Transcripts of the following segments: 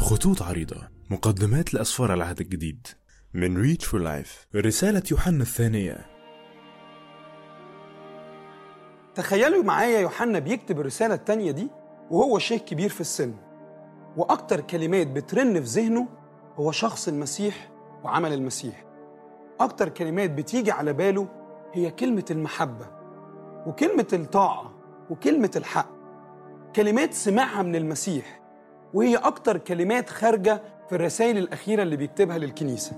خطوط عريضة مقدمات لأسفار العهد الجديد من ريتش فور لايف رسالة يوحنا الثانية تخيلوا معايا يوحنا بيكتب الرسالة التانية دي وهو شيخ كبير في السن وأكتر كلمات بترن في ذهنه هو شخص المسيح وعمل المسيح أكتر كلمات بتيجي على باله هي كلمة المحبة وكلمة الطاعة وكلمة الحق كلمات سمعها من المسيح وهي أكتر كلمات خارجة في الرسائل الأخيرة اللي بيكتبها للكنيسة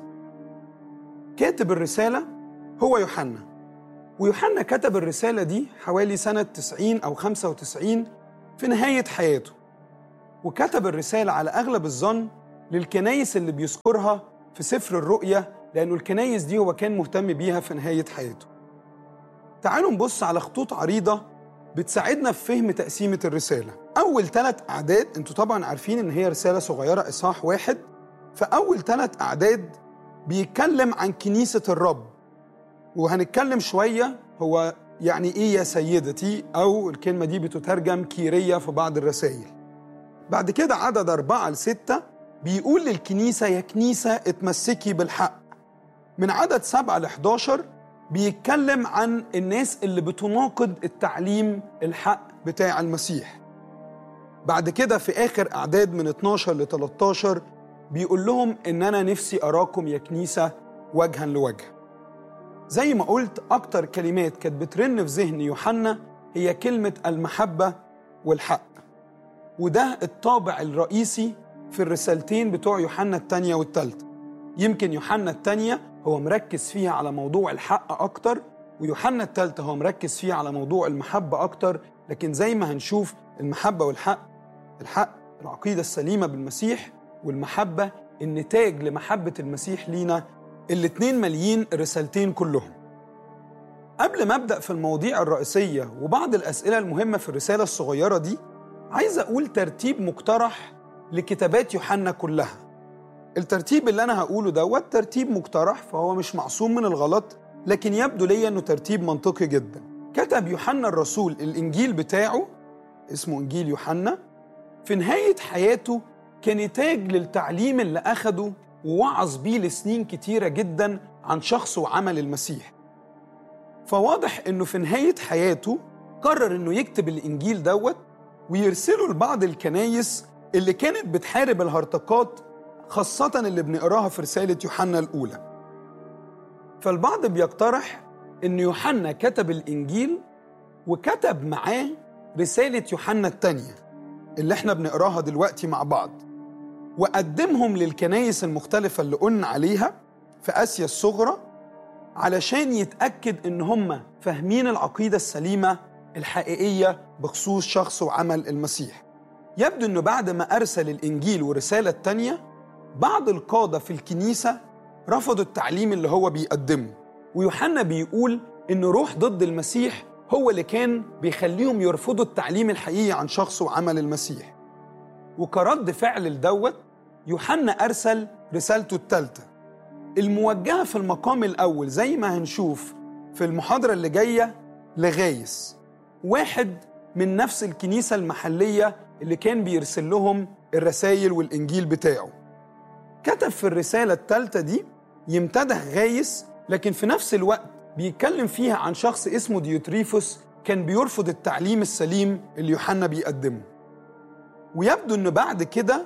كاتب الرسالة هو يوحنا ويوحنا كتب الرسالة دي حوالي سنة 90 أو 95 في نهاية حياته وكتب الرسالة على أغلب الظن للكنايس اللي بيذكرها في سفر الرؤيا لأنه الكنايس دي هو كان مهتم بيها في نهاية حياته تعالوا نبص على خطوط عريضة بتساعدنا في فهم تقسيمة الرسالة أول ثلاث أعداد أنتوا طبعا عارفين إن هي رسالة صغيرة إصحاح واحد فأول ثلاث أعداد بيتكلم عن كنيسة الرب وهنتكلم شوية هو يعني إيه يا سيدتي أو الكلمة دي بتترجم كيرية في بعض الرسائل بعد كده عدد أربعة لستة بيقول للكنيسة يا كنيسة اتمسكي بالحق من عدد سبعة ل 11 بيتكلم عن الناس اللي بتناقض التعليم الحق بتاع المسيح بعد كده في آخر أعداد من 12 ل 13 بيقول لهم إن أنا نفسي أراكم يا كنيسة وجها لوجه زي ما قلت أكتر كلمات كانت بترن في ذهن يوحنا هي كلمة المحبة والحق وده الطابع الرئيسي في الرسالتين بتوع يوحنا الثانية والثالثة يمكن يوحنا الثانية هو مركز فيها على موضوع الحق أكتر ويوحنا الثالثة هو مركز فيها على موضوع المحبة أكتر لكن زي ما هنشوف المحبة والحق الحق العقيدة السليمة بالمسيح والمحبة النتاج لمحبة المسيح لينا الاتنين ماليين الرسالتين كلهم قبل ما أبدأ في المواضيع الرئيسية وبعض الأسئلة المهمة في الرسالة الصغيرة دي عايز أقول ترتيب مقترح لكتابات يوحنا كلها الترتيب اللي أنا هقوله دوت ترتيب مقترح فهو مش معصوم من الغلط لكن يبدو لي أنه ترتيب منطقي جدا كتب يوحنا الرسول الإنجيل بتاعه اسمه إنجيل يوحنا في نهاية حياته كنتاج للتعليم اللي أخده ووعظ بيه لسنين كتيرة جدا عن شخص وعمل المسيح فواضح أنه في نهاية حياته قرر أنه يكتب الإنجيل دوت ويرسله لبعض الكنايس اللي كانت بتحارب الهرطقات خاصة اللي بنقراها في رسالة يوحنا الأولى فالبعض بيقترح أن يوحنا كتب الإنجيل وكتب معاه رسالة يوحنا الثانية اللي احنا بنقراها دلوقتي مع بعض وقدمهم للكنايس المختلفة اللي قلنا عليها في آسيا الصغرى علشان يتأكد إن هم فاهمين العقيدة السليمة الحقيقية بخصوص شخص وعمل المسيح يبدو إنه بعد ما أرسل الإنجيل ورسالة التانية بعض القادة في الكنيسة رفضوا التعليم اللي هو بيقدمه ويوحنا بيقول إن روح ضد المسيح هو اللي كان بيخليهم يرفضوا التعليم الحقيقي عن شخص وعمل المسيح وكرد فعل لدوت يوحنا أرسل رسالته الثالثة الموجهة في المقام الأول زي ما هنشوف في المحاضرة اللي جاية لغايس واحد من نفس الكنيسة المحلية اللي كان بيرسل لهم الرسائل والإنجيل بتاعه كتب في الرسالة الثالثة دي يمتدح غايس لكن في نفس الوقت بيتكلم فيها عن شخص اسمه ديوتريفوس كان بيرفض التعليم السليم اللي يوحنا بيقدمه ويبدو انه بعد كده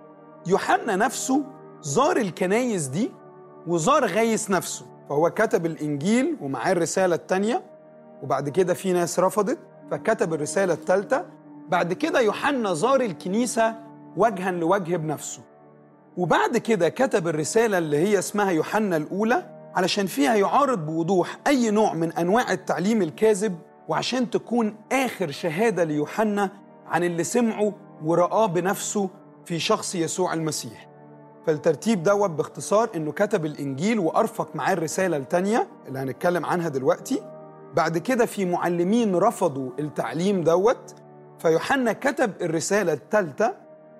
يوحنا نفسه زار الكنايس دي وزار غايس نفسه فهو كتب الانجيل ومعاه الرساله الثانيه وبعد كده في ناس رفضت فكتب الرساله الثالثه بعد كده يوحنا زار الكنيسه وجها لوجه بنفسه وبعد كده كتب الرساله اللي هي اسمها يوحنا الاولى علشان فيها يعارض بوضوح اي نوع من انواع التعليم الكاذب وعشان تكون اخر شهاده ليوحنا عن اللي سمعه ورآه بنفسه في شخص يسوع المسيح فالترتيب دوت باختصار انه كتب الانجيل وارفق معاه الرساله الثانيه اللي هنتكلم عنها دلوقتي بعد كده في معلمين رفضوا التعليم دوت فيوحنا كتب الرساله الثالثه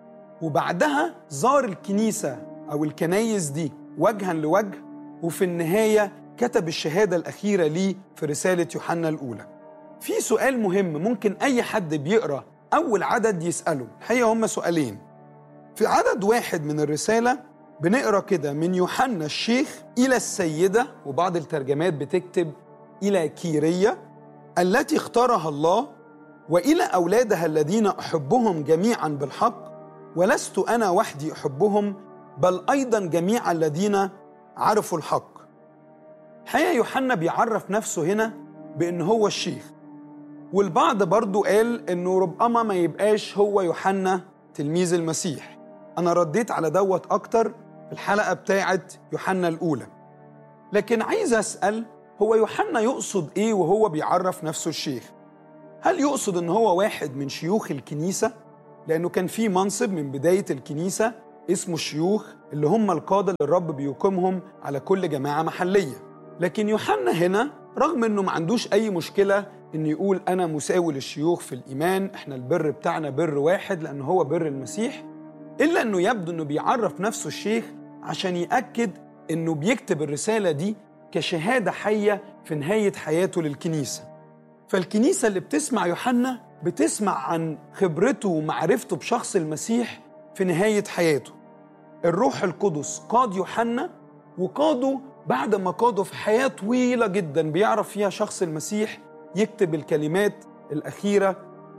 وبعدها زار الكنيسه او الكنايس دي وجها لوجه وفي النهايه كتب الشهاده الاخيره ليه في رساله يوحنا الاولى في سؤال مهم ممكن اي حد بيقرا اول عدد يساله الحقيقه هم سؤالين في في عدد واحد من الرسالة بنقرا كده من يوحنا الشيخ إلى السيدة وبعض الترجمات بتكتب إلى كيرية التي اختارها الله وإلى أولادها الذين أحبهم جميعا بالحق ولست أنا وحدي أحبهم بل أيضا جميع الذين عرفوا الحق حقيقة يوحنا بيعرف نفسه هنا بأن هو الشيخ والبعض برضو قال أنه ربما ما يبقاش هو يوحنا تلميذ المسيح أنا رديت على دوت أكتر في الحلقة بتاعت يوحنا الأولى لكن عايز أسأل هو يوحنا يقصد إيه وهو بيعرف نفسه الشيخ هل يقصد أن هو واحد من شيوخ الكنيسة لأنه كان في منصب من بداية الكنيسة اسمه الشيوخ اللي هم القادة اللي الرب بيقيمهم على كل جماعة محلية لكن يوحنا هنا رغم انه ما عندوش اي مشكله ان يقول انا مساوي للشيوخ في الايمان احنا البر بتاعنا بر واحد لان هو بر المسيح الا انه يبدو انه بيعرف نفسه الشيخ عشان ياكد انه بيكتب الرساله دي كشهاده حيه في نهايه حياته للكنيسه فالكنيسه اللي بتسمع يوحنا بتسمع عن خبرته ومعرفته بشخص المسيح في نهايه حياته الروح القدس قاد يوحنا وقاده بعد ما قاده في حياة طويلة جدا بيعرف فيها شخص المسيح يكتب الكلمات الأخيرة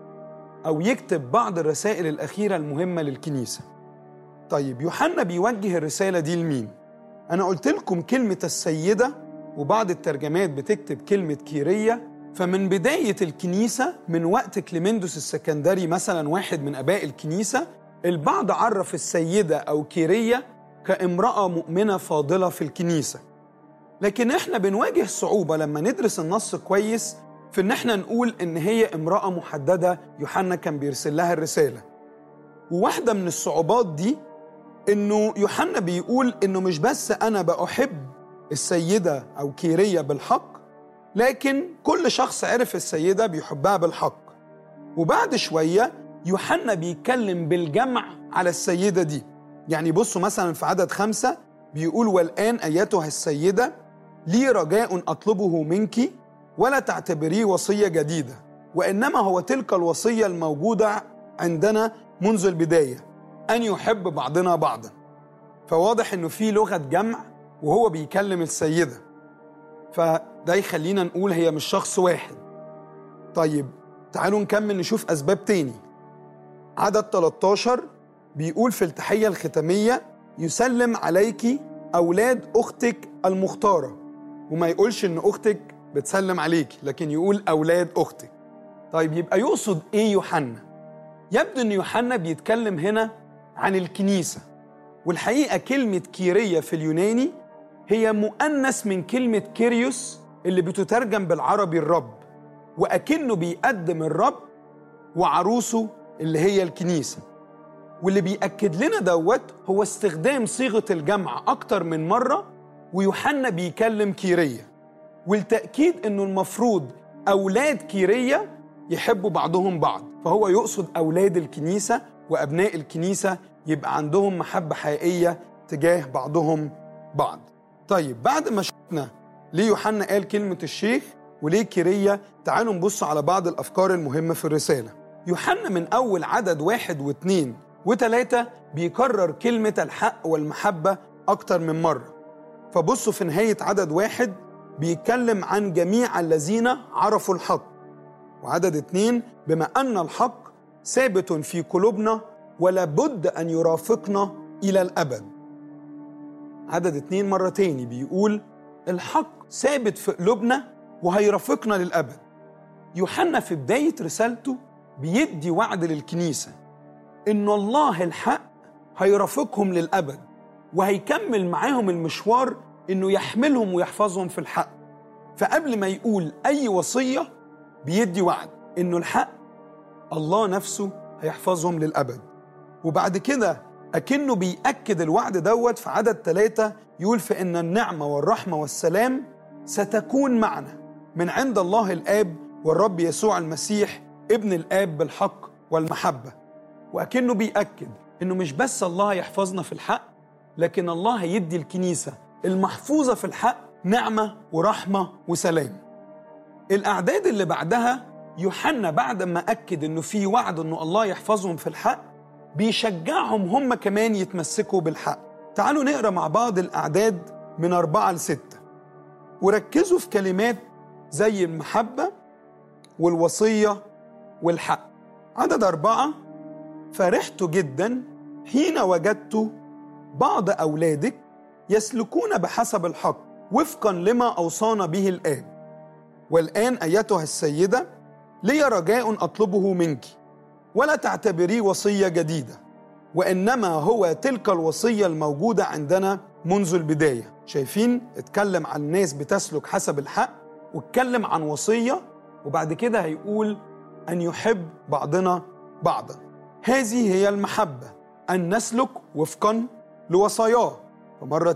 أو يكتب بعض الرسائل الأخيرة المهمة للكنيسة طيب يوحنا بيوجه الرسالة دي لمين؟ أنا قلت لكم كلمة السيدة وبعض الترجمات بتكتب كلمة كيرية فمن بداية الكنيسة من وقت كليمندوس السكندري مثلا واحد من أباء الكنيسة البعض عرف السيدة أو كيرية كامرأة مؤمنة فاضلة في الكنيسة لكن احنا بنواجه صعوبة لما ندرس النص كويس في ان احنا نقول ان هي امرأة محددة يوحنا كان بيرسل لها الرسالة وواحدة من الصعوبات دي انه يوحنا بيقول انه مش بس انا بأحب السيدة او كيرية بالحق لكن كل شخص عرف السيدة بيحبها بالحق وبعد شوية يوحنا بيتكلم بالجمع على السيدة دي يعني بصوا مثلا في عدد خمسة بيقول والآن أيتها السيدة لي رجاء أطلبه منك ولا تعتبريه وصية جديدة وإنما هو تلك الوصية الموجودة عندنا منذ البداية أن يحب بعضنا بعضا فواضح إنه في لغة جمع وهو بيكلم السيدة فده يخلينا نقول هي مش شخص واحد طيب تعالوا نكمل نشوف أسباب تاني عدد 13 بيقول في التحية الختامية يسلم عليك أولاد أختك المختارة وما يقولش إن أختك بتسلم عليك لكن يقول أولاد أختك طيب يبقى يقصد إيه يوحنا؟ يبدو إن يوحنا بيتكلم هنا عن الكنيسة والحقيقة كلمة كيرية في اليوناني هي مؤنث من كلمة كيريوس اللي بتترجم بالعربي الرب وأكنه بيقدم الرب وعروسه اللي هي الكنيسه واللي بيأكد لنا دوت هو استخدام صيغة الجمع أكتر من مرة ويوحنا بيكلم كيرية والتأكيد إنه المفروض أولاد كيرية يحبوا بعضهم بعض فهو يقصد أولاد الكنيسة وأبناء الكنيسة يبقى عندهم محبة حقيقية تجاه بعضهم بعض طيب بعد ما شفنا ليه يوحنا قال كلمة الشيخ وليه كيرية تعالوا نبص على بعض الأفكار المهمة في الرسالة يوحنا من أول عدد واحد واثنين وتلاتة بيكرر كلمة الحق والمحبة أكتر من مرة فبصوا في نهاية عدد واحد بيتكلم عن جميع الذين عرفوا الحق وعدد اتنين بما أن الحق ثابت في قلوبنا ولا بد أن يرافقنا إلى الأبد عدد اتنين مرة تاني بيقول الحق ثابت في قلوبنا وهيرافقنا للأبد يوحنا في بداية رسالته بيدي وعد للكنيسة إن الله الحق هيرافقهم للأبد وهيكمل معاهم المشوار إنه يحملهم ويحفظهم في الحق فقبل ما يقول أي وصية بيدي وعد إنه الحق الله نفسه هيحفظهم للأبد وبعد كده أكنه بيأكد الوعد دوت في عدد ثلاثة يقول فإن النعمة والرحمة والسلام ستكون معنا من عند الله الآب والرب يسوع المسيح ابن الآب بالحق والمحبة وأكنه بيأكد إنه مش بس الله يحفظنا في الحق لكن الله هيدي الكنيسة المحفوظة في الحق نعمة ورحمة وسلام الأعداد اللي بعدها يوحنا بعد ما أكد إنه في وعد إنه الله يحفظهم في الحق بيشجعهم هم كمان يتمسكوا بالحق تعالوا نقرا مع بعض الأعداد من أربعة لستة وركزوا في كلمات زي المحبة والوصية والحق عدد أربعة فرحت جدا حين وجدت بعض أولادك يسلكون بحسب الحق وفقا لما أوصانا به الآب والآن أيتها السيدة لي رجاء أطلبه منك ولا تعتبريه وصية جديدة وإنما هو تلك الوصية الموجودة عندنا منذ البداية شايفين اتكلم عن ناس بتسلك حسب الحق واتكلم عن وصية وبعد كده هيقول أن يحب بعضنا بعضا هذه هي المحبة أن نسلك وفقا لوصاياه فمرة